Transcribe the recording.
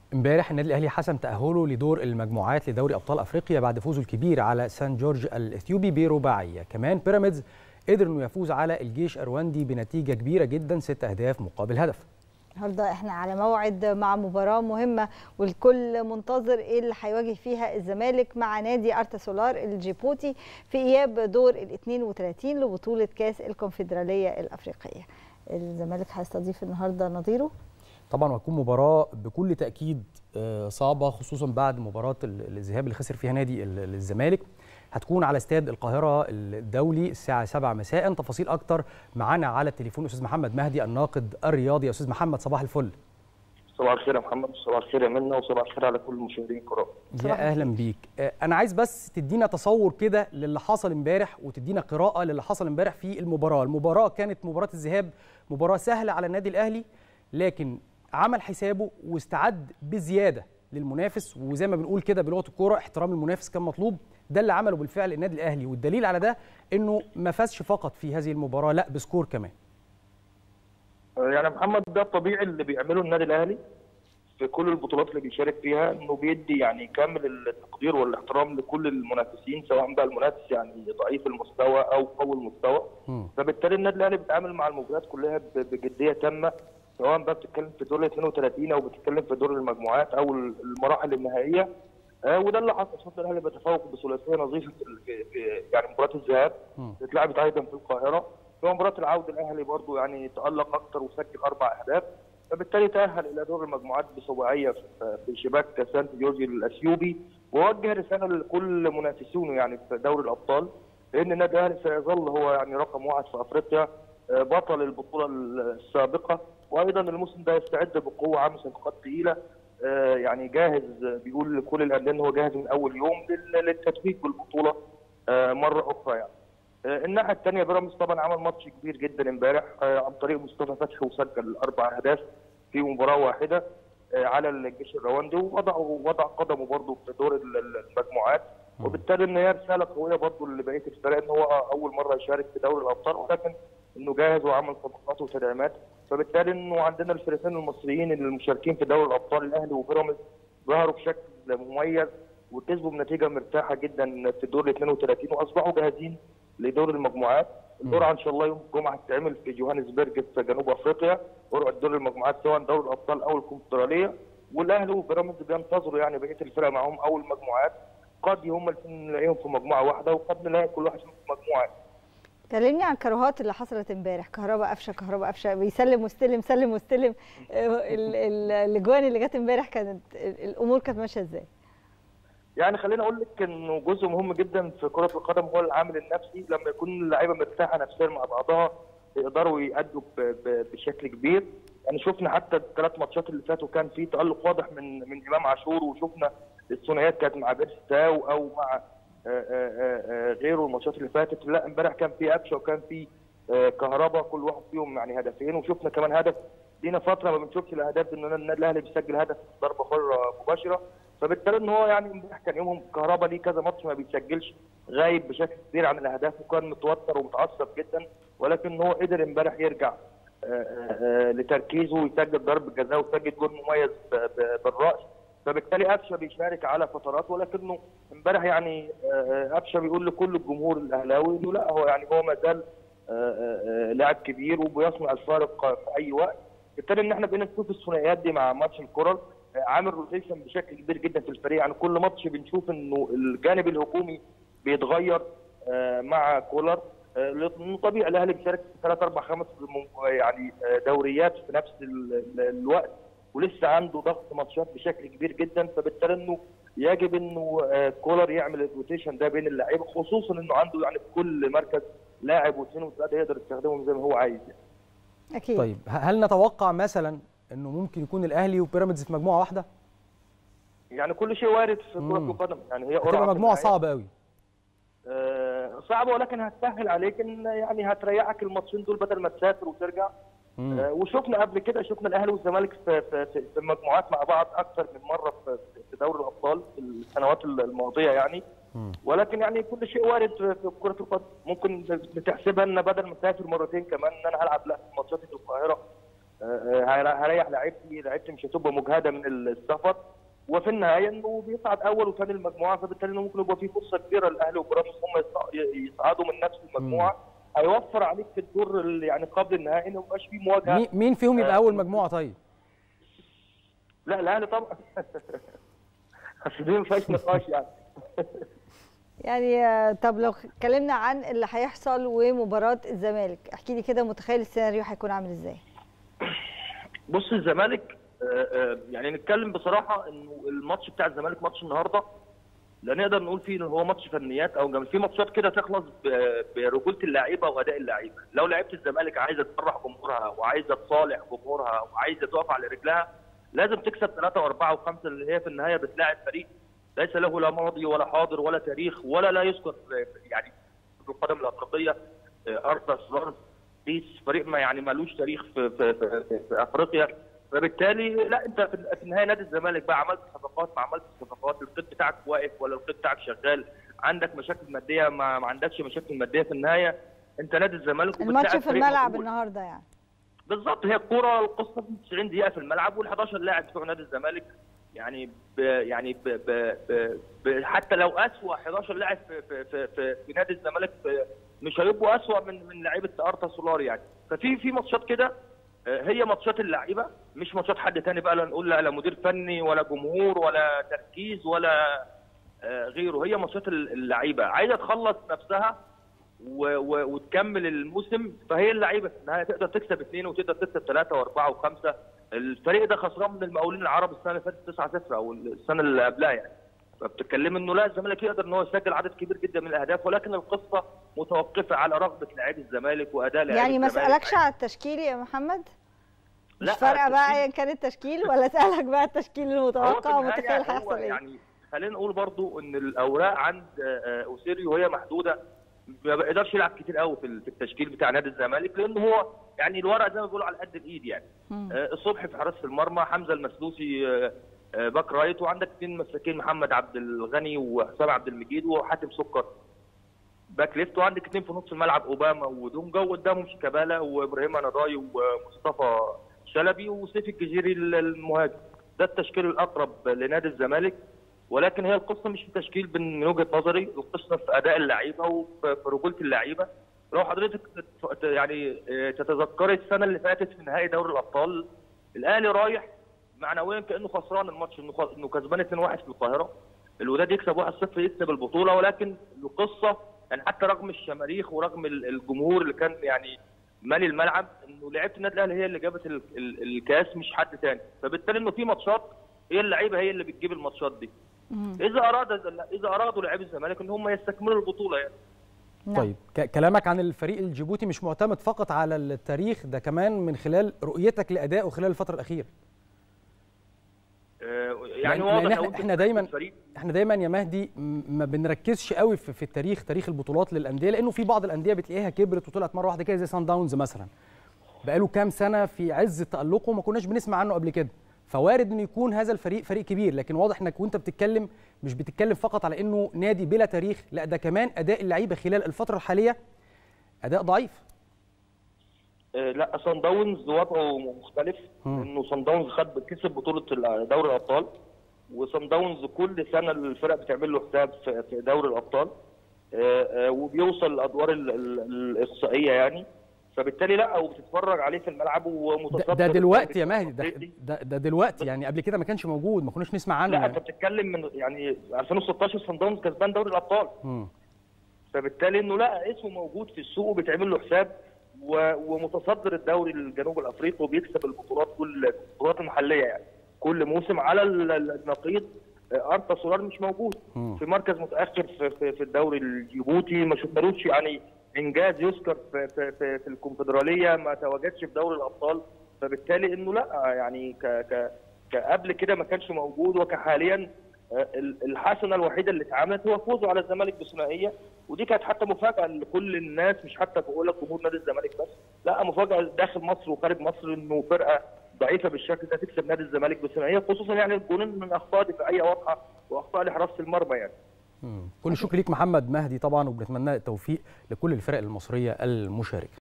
امبارح النادي الاهلي حسم تاهله لدور المجموعات لدوري ابطال افريقيا بعد فوزه الكبير على سان جورج الاثيوبي برباعيه كمان بيراميدز قدر انه يفوز على الجيش الرواندي بنتيجه كبيره جدا ست اهداف مقابل هدف النهارده احنا على موعد مع مباراه مهمه والكل منتظر ايه اللي هيواجه فيها الزمالك مع نادي ارتا سولار الجيبوتي في اياب دور ال 32 لبطوله كاس الكونفدراليه الافريقيه. الزمالك هيستضيف النهارده نظيره طبعا وهتكون مباراه بكل تاكيد صعبه خصوصا بعد مباراه الذهاب اللي خسر فيها نادي الزمالك هتكون على استاد القاهره الدولي الساعه 7 مساء تفاصيل اكتر معانا على التليفون استاذ محمد مهدي الناقد الرياضي يا استاذ محمد صباح الفل صباح الخير يا محمد صباح الخير يا منى وصباح الخير على كل المشاهدين الكرام يا اهلا بيك انا عايز بس تدينا تصور كده للي حصل امبارح وتدينا قراءه للي حصل امبارح في المباراه المباراه كانت مباراه الذهاب مباراه سهله على النادي الاهلي لكن عمل حسابه واستعد بزياده للمنافس وزي ما بنقول كده بلغه الكوره احترام المنافس كان مطلوب ده اللي عمله بالفعل النادي الاهلي والدليل على ده انه ما فازش فقط في هذه المباراه لا بسكور كمان يعني محمد ده الطبيعي اللي بيعمله النادي الاهلي في كل البطولات اللي بيشارك فيها انه بيدي يعني كامل التقدير والاحترام لكل المنافسين سواء بقى المنافس يعني ضعيف المستوى او قوي المستوى فبالتالي النادي الاهلي بيتعامل مع المباريات كلها بجديه تامه سواء بقى بتتكلم في دور ال 32 او بتتكلم في دور المجموعات او المراحل النهائيه آه وده اللي حصل شفنا الاهلي بيتفوق بثلاثيه نظيفه في, في يعني مباراه الذهاب اتلعبت ايضا في القاهره في مباراه العوده الاهلي برضو يعني تالق اكثر وسجل اربع اهداف فبالتالي تاهل الى دور المجموعات بسباعيه في شباك سانت جورجي الاثيوبي ووجه رساله لكل منافسونه يعني في دوري الابطال لان النادي الاهلي سيظل هو يعني رقم واحد في افريقيا بطل البطوله السابقه وايضا الموسم ده يستعد بقوه عامل صفقات ثقيله يعني جاهز بيقول لكل الانديه ان هو جاهز من اول يوم للتتويج بالبطوله مره اخرى يعني. الناحيه الثانيه بيراميدز طبعا عمل ماتش كبير جدا امبارح عن طريق مصطفى فتحي وسجل اربع اهداف في مباراه واحده على الجيش الرواندي ووضع وضع قدمه برضه في دور المجموعات وبالتالي ان هي رساله قويه برضه لبقيه الفرق ان هو اول مره يشارك في دوري الابطال ولكن انه جاهز وعمل صفقات وتدعيمات فبالتالي انه عندنا الفريقين المصريين اللي المشاركين في دوري الابطال الاهلي وبيراميدز ظهروا بشكل مميز وكسبوا بنتيجه مرتاحه جدا في الدور ال 32 واصبحوا جاهزين لدور المجموعات القرعه ان شاء الله يوم الجمعه هتتعمل في جوهانسبرج في جنوب افريقيا قرعه دور المجموعات سواء دوري الابطال او الكونفدراليه والاهلي وبيراميدز بينتظروا يعني بقيه الفرق معاهم اول مجموعات قد هم الاثنين نلاقيهم في مجموعه واحده وقد نلاقي كل واحد فيهم في مجموعه كلمني عن الكراهات اللي حصلت امبارح كهرباء قفشه كهرباء قفشه بيسلم واستلم سلم واستلم الاجوان اللي جت امبارح كانت الامور كانت ماشيه ازاي؟ يعني خليني اقول لك انه جزء مهم جدا في كره القدم هو العامل النفسي لما يكون اللعيبه مرتاحه نفسيا مع بعضها يقدروا يأدوا بشكل كبير يعني شفنا حتى الثلاث ماتشات اللي فاتوا كان في تألق واضح من من امام عاشور وشفنا الثنائيات كانت مع بيرستاو او مع غيره الماتشات اللي فاتت لا امبارح كان في قفشه وكان في كهرباء كل واحد فيهم يعني هدفين وشفنا كمان هدف لينا فتره ما بنشوفش الاهداف ان النادي الاهلي بيسجل هدف ضربه حره مباشره فبالتالي ان هو يعني امبارح كان يومهم كهرباء ليه كذا ماتش ما بيسجلش غايب بشكل كبير عن الاهداف وكان متوتر ومتعصب جدا ولكن هو قدر امبارح يرجع لتركيزه ويسجل ضربه جزاء ويسجل جول مميز بالراس فبالتالي قفشه بيشارك على فترات ولكنه امبارح يعني قفشه بيقول لكل الجمهور الاهلاوي انه لا هو يعني هو ما زال لاعب كبير وبيصنع الفارق في اي وقت بالتالي ان احنا بقينا نشوف الثنائيات دي مع ماتش الكره عامل روتيشن بشكل كبير جدا في الفريق يعني كل ماتش بنشوف انه الجانب الهجومي بيتغير مع كولر لانه طبيعي الاهلي بيشارك في ثلاث اربع خمس يعني دوريات في نفس الوقت ولسه عنده ضغط ماتشات بشكل كبير جدا فبالتالي انه يجب انه كولر يعمل الروتيشن ده بين اللعيبه خصوصا انه عنده يعني في كل مركز لاعب واثنين وثلاثه يقدر يستخدمهم زي ما هو عايز يعني. اكيد طيب هل نتوقع مثلا انه ممكن يكون الاهلي وبيراميدز في مجموعه واحده؟ يعني كل شيء وارد في كره القدم يعني هي هتبقى مجموعه صعبه قوي آه صعبه ولكن هتسهل عليك ان يعني هتريحك الماتشين دول بدل ما تسافر وترجع آه وشفنا قبل كده شفنا الاهلي والزمالك في في, في, في مجموعات مع بعض اكثر من مره في, في دوري الابطال في السنوات الماضيه يعني ولكن يعني كل شيء وارد في كره القدم ممكن بتحسبها ان بدل ما تسافر مرتين كمان ان انا هلعب لا ماتشاتي في القاهره آه، هر- هريح لعيبتي لعيبتي مش هتبقى مجهده من السفر وفي النهايه انه بيصعد اول وثاني المجموعه فبالتالي انه ممكن يبقى في فرصه كبيره للاهلي وبيراميدز هم يصع- يصعدوا من نفس المجموعه هيوفر عليك في الدور اللي يعني قبل النهائي انه ما يبقاش في مواجهه مين- مين فيهم يبقى اول مجموعه طيب لا الاهلي طبعا اصل دي ما فيهاش نقاش يعني يعني آه، طب لو اتكلمنا عن اللي هيحصل ومباراه الزمالك احكي لي كده متخيل السيناريو هيكون عامل ازاي بص الزمالك آه، آه، يعني نتكلم بصراحه انه الماتش بتاع الزمالك ماتش النهارده لا نقدر نقول فيه ان هو ماتش فنيات او جمال في ماتشات كده تخلص ب- برجوله اللعيبه واداء اللعيبه لو لعيبه الزمالك عايزه تفرح جمهورها وعايزه تصالح جمهورها وعايزه تقف على رجلها لازم تكسب ثلاثه واربعه وخمسه اللي هي في النهايه بتلاعب فريق ليس له لا ماضي ولا حاضر ولا تاريخ ولا لا يذكر في- يعني في القدم الافريقيه آه، ارتا سلارز بيس فريق ما يعني مالوش تاريخ في في, في, في, في افريقيا فبالتالي لا انت في في النهايه نادي الزمالك بقى عملت صفقات ما عملتش صفقات القيد بتاعك واقف ولا القيد بتاعك شغال عندك مشاكل ماديه ما, ما عندكش مشاكل ماديه في النهايه انت نادي الزمالك الماتش وبتلاعب في فريق الملعب موجود. النهارده يعني بالظبط هي الكوره القصه في 90 دقيقه في الملعب وال 11 لاعب بتوع نادي الزمالك يعني ب يعني ب ب ب ب حتى لو اسوء 11 لاعب في في في, في, في نادي الزمالك في مش هيبقوا اسوء من من لعيبه ارتا سولار يعني ففي في ماتشات كده آه، هي ماتشات اللعيبه مش ماتشات حد تاني بقى لا نقول لا لا مدير فني ولا جمهور ولا تركيز ولا آه، غيره هي ماتشات اللعيبه عايزه تخلص نفسها و و وتكمل الموسم فهي اللعيبه في النهايه تقدر تكسب اثنين وتقدر تكسب ثلاثه واربعه وخمسه الفريق ده خسران من المقاولين العرب السنه اللي فاتت 9 0 او السنه اللي قبلها يعني فبتتكلم انه لا الزمالك يقدر ان هو يسجل عدد كبير جدا من الاهداف ولكن القصه متوقفه على رغبه لاعبي الزمالك واداء لاعبي يعني ما الزمالك. اسالكش على التشكيل يا محمد مش لا، فارقه بقى التشكيل- ايا كان التشكيل ولا اسالك بقى التشكيل هو في المتوقع النهاية ومتخيل هو هيحصل ايه يعني خلينا نقول برضو ان الاوراق عند آه، آه، اوسيريو وهي محدوده ما بيقدرش يلعب كتير قوي في ال- في التشكيل بتاع نادي الزمالك لان هو يعني الورق زي ما بيقولوا على قد الايد يعني مم. آه، الصبح في حراسه المرمى حمزه المسلوسي آه، آه، باك رايت وعندك اثنين مساكين محمد عبد الغني وحسام عبد المجيد وحاتم سكر باك ليفت وعندك اثنين في نص الملعب اوباما ودونجا وقدامهم شيكابالا وابراهيم نضاي ومصطفى شلبي وسيف الجزيري المهاجم ده التشكيل الاقرب لنادي الزمالك ولكن هي القصه مش في التشكيل من وجهه نظري القصه في اداء اللعيبه وفي في رجوله اللعيبه لو حضرتك تت- يعني آه، تتذكري السنه اللي فاتت في نهائي دوري الابطال الاهلي رايح معنويا كانه خسران الماتش انه خ- انه كسبان 2-1 في القاهره الوداد يكسب 1-0 يكسب البطوله ولكن القصه يعني حتى رغم الشماريخ ورغم ال- الجمهور اللي كان يعني مالي الملعب انه لعيبه النادي الاهلي هي اللي جابت ال- ال- الكاس مش حد تاني فبالتالي انه في ماتشات هي اللعيبه هي اللي بتجيب الماتشات دي مم. اذا اراد اذا ارادوا لاعبي الزمالك ان هم يستكملوا البطوله يعني نعم. طيب ك- كلامك عن الفريق الجيبوتي مش معتمد فقط على التاريخ ده كمان من خلال رؤيتك لادائه خلال الفتره الاخيره آه، لأن- يعني واضح لأن لو إحنا- أنت إحنا دايماً- الفريق احنا دايما يا مهدي م- ما بنركزش قوي في, في التاريخ تاريخ البطولات للانديه لانه في بعض الانديه بتلاقيها كبرت وطلعت مره واحده كده زي سان داونز مثلا بقاله كام سنه في عز تالقه ما كناش بنسمع عنه قبل كده فوارد انه يكون هذا الفريق فريق كبير لكن واضح انك وانت بتتكلم مش بتتكلم فقط على انه نادي بلا تاريخ لا ده كمان اداء اللعيبه خلال الفتره الحاليه اداء ضعيف آه، لا صن داونز وضعه مختلف مم. انه صن داونز خد كسب بطوله دوري الابطال وصن داونز كل سنه الفرق بتعمل له حساب في في دوري الابطال آه، آه، وبيوصل للادوار ال- ال- الاقصائيه يعني فبالتالي لا وبتتفرج عليه في الملعب ده, ومتصدر ده دلوقتي يا الدوري مهدي ده, الأفريقي. ده, ده دلوقتي يعني قبل كده ما كانش موجود ما كناش نسمع عنه لا انت يعني. بتتكلم من يعني 2016 صن داونز كسبان دوري الابطال مم. فبالتالي انه لا اسمه موجود في السوق وبيتعمل له حساب و- ومتصدر الدوري الجنوب الافريقي وبيكسب البطولات كل البطولات المحليه يعني كل موسم على ال- ال- النقيض آه، ارتا سولار مش موجود مم. في مركز متاخر في, في, في الدوري الجيبوتي ما شفنالوش يعني انجاز يذكر في, في, في, في الكونفدراليه ما تواجدش في دوري الابطال فبالتالي انه لا يعني ك ك كقبل كده ما كانش موجود وكحاليا آه، ال- الحسنه الوحيده اللي اتعملت هو فوزه على الزمالك بثنائيه ودي كانت حتى مفاجاه لكل الناس مش حتى بقول لك جمهور نادي الزمالك بس لا مفاجاه داخل مصر وخارج مصر انه فرقه ضعيفه بالشكل ده تكسب نادي الزمالك بثنائيه خصوصا يعني الجونين من اخطاء دفاعيه واضحه واخطاء لحراسه المرمى يعني مم. كل الشكر ليك محمد مهدي طبعا وبنتمنى التوفيق لكل الفرق المصريه المشاركه